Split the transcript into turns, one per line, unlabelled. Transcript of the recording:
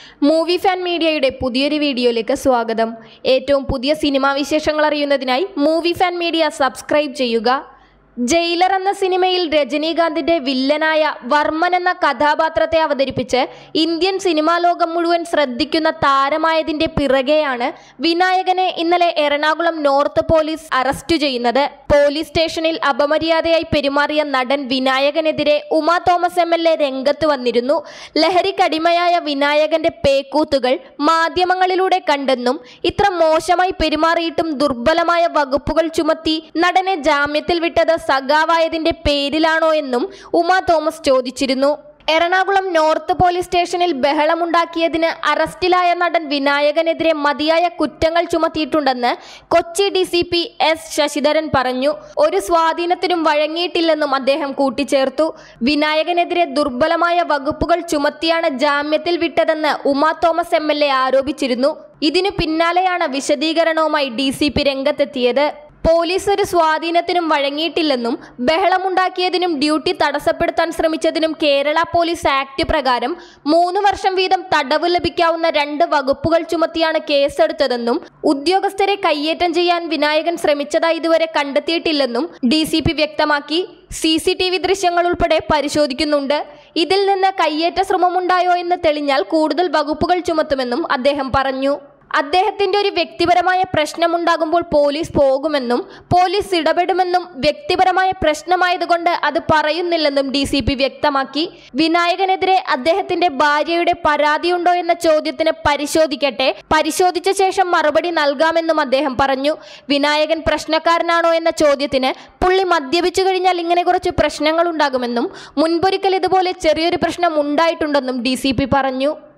movie fan മീഡിയയുടെ പുതിയൊരു വീഡിയോയിലേക്ക് സ്വാഗതം ഏറ്റവും പുതിയ സിനിമാ വിശേഷങ്ങൾ അറിയുന്നതിനായി മൂവി ഫാൻ മീഡിയ സബ്സ്ക്രൈബ് ചെയ്യുക ജയിലർ എന്ന സിനിമയിൽ രജനീകാന്തിന്റെ വില്ലനായ വർമ്മൻ എന്ന കഥാപാത്രത്തെ അവതരിപ്പിച്ച് ഇന്ത്യൻ സിനിമാ ലോകം മുഴുവൻ ശ്രദ്ധിക്കുന്ന താരമായതിന്റെ പിറകെയാണ് വിനായകനെ ഇന്നലെ എറണാകുളം നോർത്ത് പോലീസ് അറസ്റ്റ് ചെയ്യുന്നത് പോലീസ് സ്റ്റേഷനിൽ അപമര്യാദയായി പെരുമാറിയ നടൻ വിനായകനെതിരെ Uma Thomas M L A രംഗത്ത് വന്നിരുന്നു ലഹരിക്കടിമയായ വിനായകന്റെ പേക്കൂത്തുകൾ മാധ്യമങ്ങളിലൂടെ കണ്ടെന്നും ഇത്ര മോശമായി പെരുമാറിയിട്ടും ദുർബലമായ വകുപ്പുകൾ ചുമത്തി നടനെ ജാമ്യത്തിൽ വിട്ടത് സഖാവായതിന്റെ പേരിലാണോ എന്നും ഉമാ തോമസ് ചോദിച്ചിരുന്നു എറണാകുളം നോർത്ത് പോലീസ് സ്റ്റേഷനിൽ ബഹളമുണ്ടാക്കിയതിന് അറസ്റ്റിലായ നടൻ വിനായകനെതിരെ മതിയായ കുറ്റങ്ങൾ ചുമത്തിയിട്ടുണ്ടെന്ന് Kochi D C P S Sasidharan പറഞ്ഞു ഒരു സ്വാധീനത്തിനും വഴങ്ങിയിട്ടില്ലെന്നും അദ്ദേഹം കൂട്ടിച്ചേർത്തു വിനായകനെതിരെ ദുർബലമായ വകുപ്പുകൾ ചുമത്തിയാണ് ജാമ്യത്തിൽ വിട്ടതെന്ന് Uma Thomas M L A ആരോപിച്ചിരുന്നു ഇതിനു പിന്നാലെയാണ് വിശദീകരണവുമായി ഡി സി പി രംഗത്തെത്തിയത് പോലീസ് ഒരു സ്വാധീനത്തിനും വഴങ്ങിയിട്ടില്ലെന്നും ബഹളമുണ്ടാക്കിയതിനും ഡ്യൂട്ടി തടസ്സപ്പെടുത്താൻ ശ്രമിച്ചതിനും കേരള പോലീസ് ആക്ട് പ്രകാരം മൂന്ന് വർഷം വീതം തടവ് ലഭിക്കാവുന്ന രണ്ട് വകുപ്പുകൾ ചുമത്തിയാണ് കേസെടുത്തതെന്നും ഉദ്യോഗസ്ഥരെ കയ്യേറ്റം ചെയ്യാൻ വിനായകൻ ശ്രമിച്ചതായി ഇതുവരെ കണ്ടെത്തിയിട്ടില്ലെന്നും ഡി സി പി വ്യക്തമാക്കി സി സി ടി വി ദൃശ്യങ്ങൾ ഉൾപ്പെടെ പരിശോധിക്കുന്നുണ്ട് ഇതിൽ നിന്ന് കയ്യേറ്റ ശ്രമമുണ്ടായോ എന്ന് തെളിഞ്ഞാൽ കൂടുതൽ വകുപ്പുകൾ ചുമത്തുമെന്നും അദ്ദേഹം പറഞ്ഞു അദ്ദേഹത്തിന്റെ ഒരു വ്യക്തിപരമായ പ്രശ്നമുണ്ടാകുമ്പോൾ പോലീസ് പോകുമെന്നും പോലീസ് ഇടപെടുമെന്നും വ്യക്തിപരമായ പ്രശ്നമായതുകൊണ്ട് അത് പറയുന്നില്ലെന്നും ഡി സി പി വ്യക്തമാക്കി വിനായകനെതിരെ അദ്ദേഹത്തിന്റെ ഭാര്യയുടെ പരാതിയുണ്ടോ എന്ന ചോദ്യത്തിന് പരിശോധിക്കട്ടെ പരിശോധിച്ച ശേഷം മറുപടി നൽകാമെന്നും അദ്ദേഹം പറഞ്ഞു വിനായകൻ പ്രശ്നക്കാരനാണോ എന്ന ചോദ്യത്തിന് പുള്ളി മദ്യപിച്ചു കഴിഞ്ഞാൽ ഇങ്ങനെ കുറച്ച് പ്രശ്നങ്ങൾ ഉണ്ടാകുമെന്നും മുൻപൊരിക്കൽ ഇതുപോലെ ചെറിയൊരു പ്രശ്നം ഉണ്ടായിട്ടുണ്ടെന്നും ഡി പറഞ്ഞു